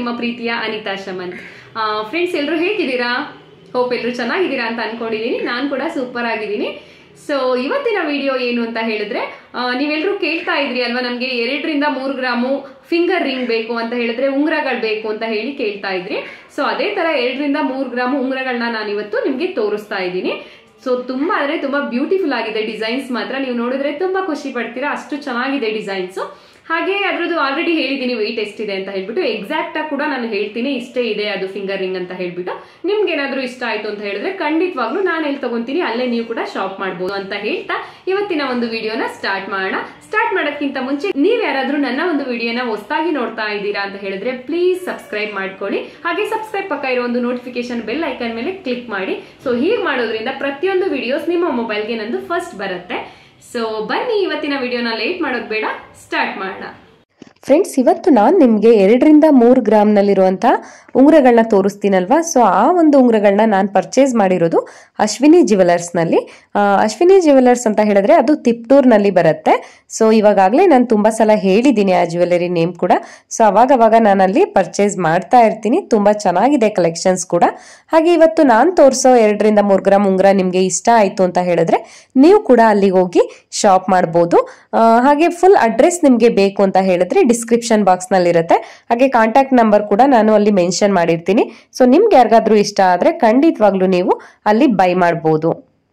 ನಿಮ್ಮ ಪ್ರೀತಿಯ ಅನಿತಾ ಶಮಂತ್ ಫ್ರೆಂಡ್ಸ್ ಎಲ್ಲರೂ ಹೇಗಿದ್ದೀರಾ ಹೋಪ್ ಎಲ್ಲರೂ ಚೆನ್ನಾಗಿದ್ದೀರಾ ಅಂತ ಅನ್ಕೊಂಡಿದ್ದೀನಿ ನಾನು ಕೂಡ ಸೂಪರ್ ಆಗಿದ್ದೀನಿ ಸೊ ಇವತ್ತಿನ ವಿಡಿಯೋ ಏನು ಅಂತ ಹೇಳಿದ್ರೆ ಆ, ನೀವೆಲ್ಲರೂ ಕೇಳ್ತಾ ಇದ್ರಿ ಅಲ್ವಾ ನಮಗೆ ಎರಡರಿಂದ ಮೂರು ಗ್ರಾಮು ಫಿಂಗರ್ ರಿಂಗ್ ಬೇಕು ಅಂತ ಹೇಳಿದ್ರೆ ಉಂಗುರಗಳು ಬೇಕು ಅಂತ ಹೇಳಿ ಕೇಳ್ತಾ ಇದ್ರಿ ಸೊ ಅದೇ ತರ ಎರಡರಿಂದ ಮೂರು ಗ್ರಾಮು ಉಂಗುರಗಳನ್ನ ನಾನು ಇವತ್ತು ನಿಮಗೆ ತೋರಿಸ್ತಾ ಇದ್ದೀನಿ ಸೊ ತುಂಬಾ ಅಂದ್ರೆ ತುಂಬಾ ಬ್ಯೂಟಿಫುಲ್ ಆಗಿದೆ ಡಿಸೈನ್ಸ್ ಮಾತ್ರ ನೀವು ನೋಡಿದ್ರೆ ತುಂಬಾ ಖುಷಿ ಪಡ್ತೀರಾ ಅಷ್ಟು ಚೆನ್ನಾಗಿದೆ ಡಿಸೈನ್ಸ್ ಹಾಗೆ ಅದ್ರದ್ದು ಆಲ್ರೆಡಿ ಹೇಳಿದ್ದೀನಿ ವೆಯ್ಟ್ ಎಷ್ಟಿದೆ ಅಂತ ಹೇಳ್ಬಿಟ್ಟು ಎಕ್ಸಾಕ್ಟ್ ಆಗಿ ಕೂಡ ನಾನು ಹೇಳ್ತೀನಿ ಇಷ್ಟೇ ಇದೆ ಅದು ಫಿಂಗರ್ ರಿಂಗ್ ಅಂತ ಹೇಳ್ಬಿಟ್ಟು ನಿಮ್ಗೆ ಏನಾದ್ರೂ ಇಷ್ಟ ಆಯ್ತು ಅಂತ ಹೇಳಿದ್ರೆ ಖಂಡಿತವಾಗ್ಲೂ ನಾನು ಎಲ್ಲಿ ತಗೊಂತೀನಿ ಅಲ್ಲೇ ನೀವು ಕೂಡ ಶಾಪ್ ಮಾಡ್ಬೋದು ಅಂತ ಹೇಳ್ತಾ ಇವತ್ತಿನ ಒಂದು ವಿಡಿಯೋನ ಸ್ಟಾರ್ಟ್ ಮಾಡೋಣ ಸ್ಟಾರ್ಟ್ ಮಾಡೋಕ್ಕಿಂತ ಮುಂಚೆ ನೀವ್ ಯಾರಾದ್ರೂ ನನ್ನ ಒಂದು ವಿಡಿಯೋನ ಹೊಸದಾಗಿ ನೋಡ್ತಾ ಇದ್ದೀರಾ ಅಂತ ಹೇಳಿದ್ರೆ ಪ್ಲೀಸ್ ಸಬ್ಸ್ಕ್ರೈಬ್ ಮಾಡ್ಕೊಳ್ಳಿ ಹಾಗೆ ಸಬ್ಸ್ಕ್ರೈಬ್ ಪಕ್ಕ ಇರೋ ಒಂದು ನೋಟಿಫಿಕೇಶನ್ ಬೆಲ್ ಐಕನ್ ಮೇಲೆ ಕ್ಲಿಕ್ ಮಾಡಿ ಸೊ ಹೀಗೆ ಮಾಡೋದ್ರಿಂದ ಪ್ರತಿಯೊಂದು ವಿಡಿಯೋಸ್ ನಿಮ್ಮ ಮೊಬೈಲ್ಗೆ ನಂದು ಫಸ್ಟ್ ಬರುತ್ತೆ ಸೊ ಬನ್ನಿ ಇವತ್ತಿನ ವಿಡಿಯೋನ ಲೇಟ್ ಮಾಡೋದು ಬೇಡ ಸ್ಟಾರ್ಟ್ ಮಾಡೋಣ ಫ್ರೆಂಡ್ಸ್ ಇವತ್ತು ನಾನು ನಿಮಗೆ ಎರಡರಿಂದ ಮೂರು ಗ್ರಾಮ್ನಲ್ಲಿರುವಂಥ ಉಂಗುರಗಳನ್ನ ತೋರಿಸ್ತೀನಲ್ವಾ ಸೊ ಆ ಒಂದು ಉಂಗುರಗಳನ್ನ ನಾನು ಪರ್ಚೇಸ್ ಮಾಡಿರೋದು ಅಶ್ವಿನಿ ಜ್ಯುವೆಲರ್ಸ್ನಲ್ಲಿ ಆ, ಅಶ್ವಿನಿ ಜ್ಯುವೆಲರ್ಸ್ ಅಂತ ಹೇಳಿದ್ರೆ ಅದು ತಿಪ್ಟೂರ್ನಲ್ಲಿ ಬರುತ್ತೆ ಸೊ ಇವಾಗಲೇ ನಾನು ತುಂಬ ಸಲ ಹೇಳಿದ್ದೀನಿ ಆ ಜ್ಯುವೆಲರಿ ನೇಮ್ ಕೂಡ ಸೊ ಅವಾಗ ಅವಾಗ ನಾನು ಅಲ್ಲಿ ಪರ್ಚೇಸ್ ಮಾಡ್ತಾ ಇರ್ತೀನಿ ತುಂಬ ಚೆನ್ನಾಗಿದೆ ಕಲೆಕ್ಷನ್ಸ್ ಕೂಡ ಹಾಗೆ ಇವತ್ತು ನಾನು ತೋರಿಸೋ ಎರಡರಿಂದ ಮೂರು ಗ್ರಾಮ್ ಉಂಗುರ ನಿಮಗೆ ಇಷ್ಟ ಆಯಿತು ಅಂತ ಹೇಳಿದ್ರೆ ನೀವು ಕೂಡ ಅಲ್ಲಿಗೆ ಹೋಗಿ ಶಾಪ್ ಮಾಡ್ಬೋದು ಆ, ಹಾಗೆ ಫುಲ್ ಅಡ್ರೆಸ್ ನಿಮಗೆ ಬೇಕು ಅಂತ ಹೇಳಿದ್ರೆ ಡಿಸ್ಕ್ರಿಪ್ಷನ್ ಬಾಕ್ಸ್ನಲ್ಲಿ ಇರುತ್ತೆ ಹಾಗೆ ಕಾಂಟ್ಯಾಕ್ಟ್ ನಂಬರ್ ಕೂಡ ನಾನು ಅಲ್ಲಿ ಮೆನ್ಷನ್ ಮಾಡಿರ್ತೀನಿ ಸೊ ನಿಮ್ಗೆ ಯಾರಿಗಾದ್ರೂ ಇಷ್ಟ ಆದರೆ ಖಂಡಿತವಾಗ್ಲೂ ನೀವು ಅಲ್ಲಿ ಬೈ ಮಾಡ್ಬೋದು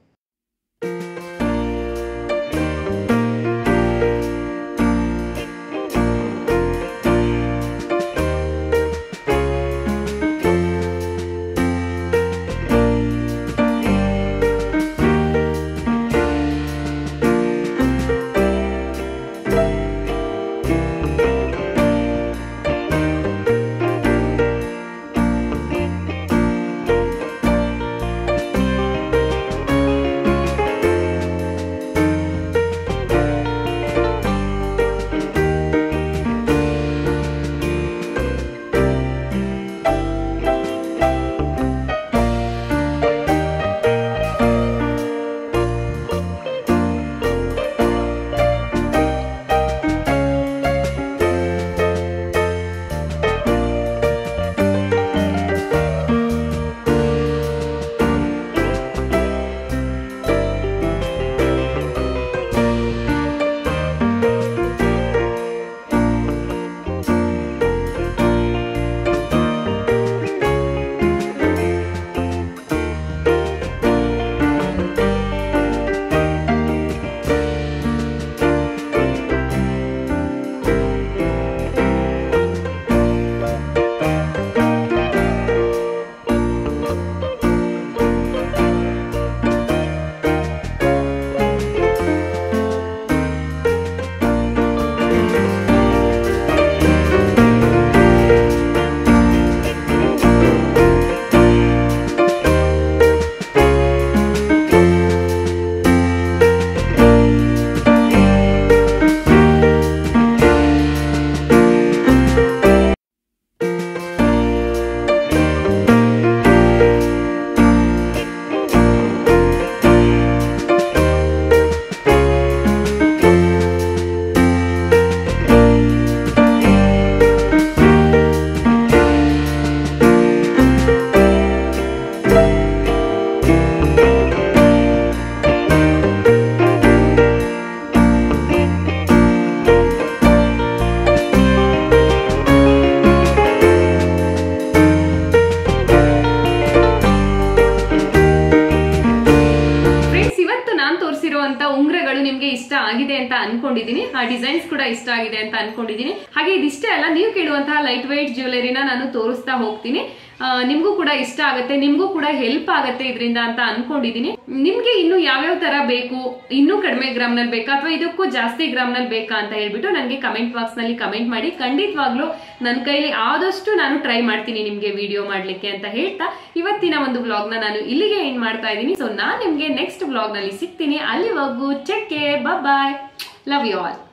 ಫ್ರೆಂಡ್ಸ್ ಇವತ್ತು ನಾನು ತೋರಿಸಿರುವಂತ ಉಂಗುರಗಳು ನಿಮ್ಗೆ ಇಷ್ಟ ಆಗಿದೆ ಅಂತ ಅನ್ಕೊಂಡಿದೀನಿ ಆ ಡಿಸೈನ್ಸ್ ಕೂಡ ಇಷ್ಟ ಆಗಿದೆ ಅಂತ ಅನ್ಕೊಂಡಿದೀನಿ ಹಾಗೆ ಇದಿಷ್ಟೇ ಅಲ್ಲ ನೀವು ಕೇಳುವಂತಹ ಲೈಟ್ ವೈಟ್ ಜ್ಯುವೆಲರಿನ ನಾನು ತೋರಿಸ್ತಾ ಹೋಗ್ತೀನಿ ಆ, ನಿಮ್ಗೂ ಕೂಡ ಇಷ್ಟ ಆಗುತ್ತೆ ನಿಮ್ಗೂ ಕೂಡ ಹೆಲ್ಪ್ ಆಗುತ್ತೆ ಇದರಿಂದ ಅಂತ ಅನ್ಕೊಂಡಿದೀನಿ ನಿಮ್ಗೆ ಇನ್ನು ಯಾವ್ಯಾವ ತರ ಬೇಕು ಇನ್ನೂ ಕಡಿಮೆ ಗ್ರಾಮ್ ನಲ್ಲಿ ಬೇಕಾ ಅಥವಾ ಇದಕ್ಕೂ ಜಾಸ್ತಿ ಗ್ರಾಮ್ ನಲ್ಲಿ ಬೇಕಾ ಅಂತ ಹೇಳ್ಬಿಟ್ಟು ನನಗೆ ಕಮೆಂಟ್ ಬಾಕ್ಸ್ ನಲ್ಲಿ ಕಮೆಂಟ್ ಮಾಡಿ ಖಂಡಿತವಾಗ್ಲೂ ನನ್ನ ಕೈಲಿ ಆದಷ್ಟು ನಾನು ಟ್ರೈ ಮಾಡ್ತೀನಿ ನಿಮ್ಗೆ ವಿಡಿಯೋ ಮಾಡ್ಲಿಕ್ಕೆ ಅಂತ ಹೇಳ್ತಾ ಇವತ್ತಿನ ಒಂದು ವ್ಲಾಗ್ ನ ನಾನು ಇಲ್ಲಿಗೆ ಎಂಡ್ ಮಾಡ್ತಾ ಇದ್ದೀನಿ ಸೊ ನಾನ್ ನಿಮ್ಗೆ ನೆಕ್ಸ್ಟ್ ವ್ಲಾಗ್ ನಲ್ಲಿ ಸಿಗ್ತೀನಿ ಅಲ್ಲಿವರೆಗೂ ಚೆಕ್ ಬಾಯ್ ಲವ್ ಯು ಆಲ್